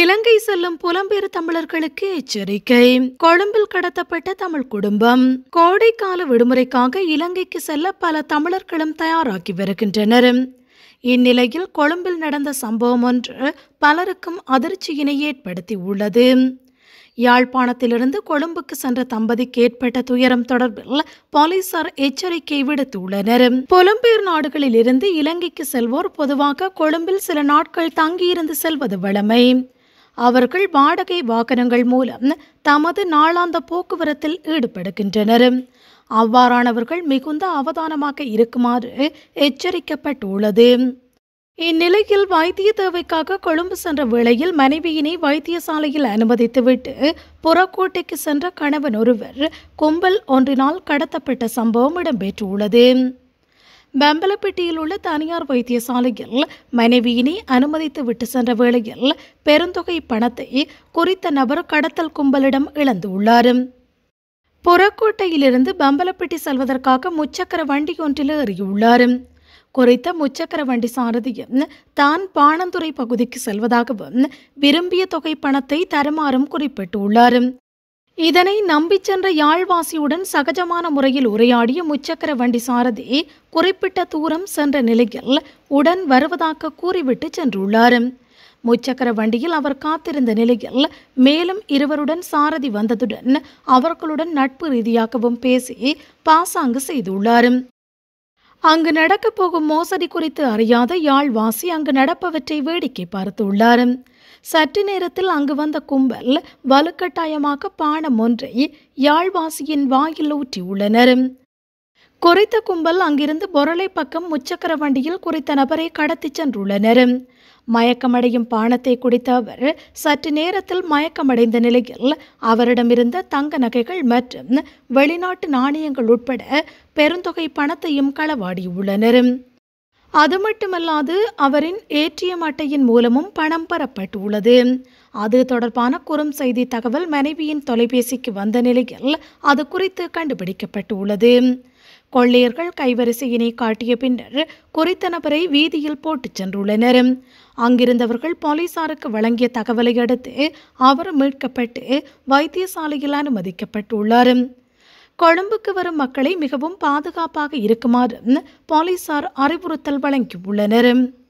இலங்கை செல்லும் புலம்பெயர் தமிழர்களுக்கு எச்சரிக்கை கொழும்பில் கடத்தப்பட்ட தமிழ் குடும்பம் கோடைக்கால விடுமுறைக்காக இலங்கைக்கு செல்ல பல தமிழர்களும் தயாராகி வருகின்றனர் இந்நிலையில் கொழும்பில் நடந்த சம்பவம் ஒன்று பலருக்கும் அதிர்ச்சியினை ஏற்படுத்தி உள்ளது யாழ்ப்பாணத்திலிருந்து கொழும்புக்கு சென்ற தம்பதிக்கு ஏற்பட்ட துயரம் தொடர்பில் போலீசார் எச்சரிக்கை விடுத்துள்ளனர் புலம்பெயர் நாடுகளில் இருந்து இலங்கைக்கு செல்வோர் பொதுவாக கொழும்பில் சில நாட்கள் தங்கியிருந்து செல்வது வழமை அவர்கள் வாடகை வாகனங்கள் மூலம் தமது நாளாந்த போக்குவரத்தில் ஈடுபடுகின்றனர் அவ்வாறானவர்கள் மிகுந்த அவதானமாக இருக்குமாறு எச்சரிக்கப்பட்டுள்ளது இந்நிலையில் வைத்திய தேவைக்காக கொழும்பு சென்ற வேளையில் மனைவியினை வைத்தியசாலையில் அனுமதித்துவிட்டு புறக்கோட்டைக்கு சென்ற கணவன் ஒருவர் கும்பல் ஒன்றினால் கடத்தப்பட்ட சம்பவம் இடம்பெற்றுள்ளது பம்பலப்பட்டியில் உள்ள தனியார் வைத்தியசாலையில் மனைவியினை அனுமதித்து விட்டு சென்ற வேளையில் பெருந்தொகை பணத்தை குறித்த நபர் கடத்தல் கும்பலிடம் இழந்துள்ளார் புறக்கோட்டையிலிருந்து பம்பலப்பட்டி செல்வதற்காக முச்சக்கர வண்டி ஒன்றில் ஏறியுள்ளார் குறித்த முச்சக்கர வண்டி சாரதியும் தான் பாணந்துறை பகுதிக்கு செல்வதாகவும் விரும்பிய தொகை பணத்தை தருமாறும் குறிப்பிட்டுள்ளார் இதனை நம்பிச் சென்ற யாழ்வாசியுடன் சகஜமான முறையில் உரையாடிய முச்சக்கர வண்டி சாரதி குறிப்பிட்ட தூரம் சென்ற நிலையில் உடன் வருவதாக கூறிவிட்டு சென்றுள்ளார் முச்சக்கர வண்டியில் அவர் காத்திருந்த நிலையில் மேலும் இருவருடன் சாரதி வந்ததுடன் அவர்களுடன் நட்பு ரீதியாகவும் பேசி பாசாங்கு செய்துள்ளார் அங்கு நடக்கப் போகும் மோசடி குறித்து அறியாத யாழ்வாசி அங்கு நடப்பவற்றை வேடிக்கை பார்த்துள்ளார் சற்று நேரத்தில் அங்கு வந்த கும்பல் வலுக்கட்டாயமாக பானம் ஒன்றை யாழ்வாசியின் வாயில் ஊற்றியுள்ளனர் குறித்த கும்பல் அங்கிருந்து பொருளை பக்கம் முச்சக்கர வண்டியில் குறித்த நபரை கடத்திச் சென்றுள்ளனர் மயக்கமடையும் பானத்தை குடித்த அவர் சற்று நேரத்தில் மயக்கமடைந்த நிலையில் அவரிடமிருந்த தங்க நகைகள் மற்றும் வெளிநாட்டு நாணயங்கள் உட்பட பெருந்தொகை பணத்தையும் களவாடியுள்ளனர் அது மட்டுமல்லாது அவரின் ஏடிஎம் அட்டையின் மூலமும் பணம் பெறப்பட்டுள்ளது அது தொடர்பான குறும் செய்தி தகவல் மனைவியின் தொலைபேசிக்கு வந்த நிலையில் அது குறித்து கண்டுபிடிக்கப்பட்டுள்ளது கொள்ளையர்கள் கைவரிசையினை காட்டிய பின்னர் குறித்த நபரை வீதியில் போட்டுச் சென்றுள்ளனர் அங்கிருந்தவர்கள் போலீசாருக்கு வழங்கிய தகவலை அடுத்து அவர் மீட்கப்பட்டு வைத்தியசாலையில் அனுமதிக்கப்பட்டுள்ளார் கொழும்புக்கு வரும் மக்களை மிகவும் பாதுகாப்பாக இருக்குமாறு போலீசார் அறிவுறுத்தல் வழங்கியுள்ளனர்